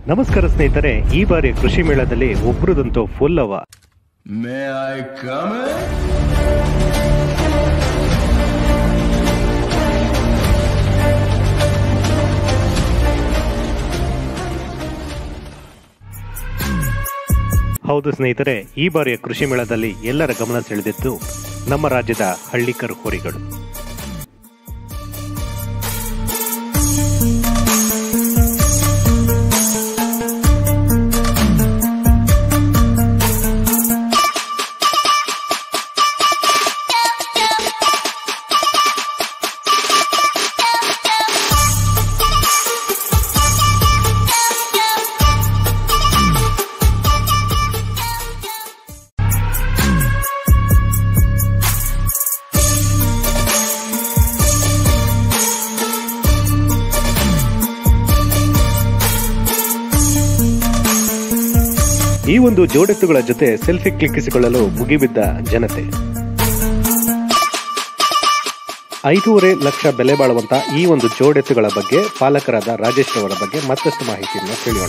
ನಮಸ್ಕಾರ ಸ್ನೇಹಿತರೆ ಈ ಬಾರಿ ಕೃಷಿ ಮೇಳದಲ್ಲಿ ಒಬ್ರದಂತೂ ಫುಲ್ ಅವ May I come in? ಹೌದು ಸ್ನೇಹಿತರೆ ಈ ಬಾರಿಯ ಕೃಷಿ ಮೇಳದಲ್ಲಿ ಎಲ್ಲರ ಗಮನ ಸೆಳೆದಿದ್ದು ನಮ್ಮ ರಾಜ್ಯದ ಹಳ್ಳಿಕರು ಹೋರಿಗಳು ಈ ಒಂದು ಜೋಡೆತ್ತುಗಳ ಜೊತೆ ಸೆಲ್ಫಿ ಕ್ಲಿಕ್ಕಿಸಿಕೊಳ್ಳಲು ಮುಗಿಬಿದ್ದ ಜನತೆ ಐದೂವರೆ ಲಕ್ಷ ಬೆಲೆ ಬಾಳುವಂತ ಈ ಒಂದು ಜೋಡೆತ್ತುಗಳ ಬಗ್ಗೆ ಪಾಲಕರಾದ ರಾಜೇಶ್ ಅವರ ಬಗ್ಗೆ ಮತ್ತಷ್ಟು ಮಾಹಿತಿಯನ್ನು ತಿಳಿಯೋಣ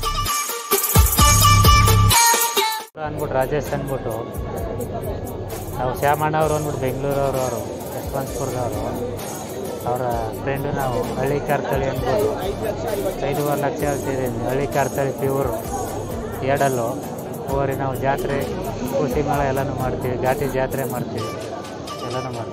ಅಂದ್ಬಿಟ್ಟು ರಾಜೇಶ್ ಅಂದ್ಬಿಟ್ಟು ನಾವು ಶ್ಯಾಮಣ್ಣ ಅವರು ಅಂದ್ಬಿಟ್ಟು ಬೆಂಗಳೂರವರು ಅವರು ಯಶವಂತಪುರದವರು ಅವರ ಫ್ರೆಂಡು ನಾವು ಹಳ್ಳಿ ಕಾರ್ತಳಿ ಅಂದ್ಬಿಟ್ಟು ಐದೂವರೆ ಲಕ್ಷ ಹೇಳ್ತಿದ್ದೀನಿ ಹಳ್ಳಿ ಕಾರ್ತಳಿ ಪ್ಯೂರು ಏಡಲ್ಲು ಹೋರಿ ನಾವು ಜಾತ್ರೆ ಕೃಷಿ ಮೇಳ ಎಲ್ಲನೂ ಮಾಡ್ತೀವಿ ಘಾಟಿ ಜಾತ್ರೆ ಮಾಡ್ತೀವಿ ಎಲ್ಲನೂ ಮಾಡ್ತೀವಿ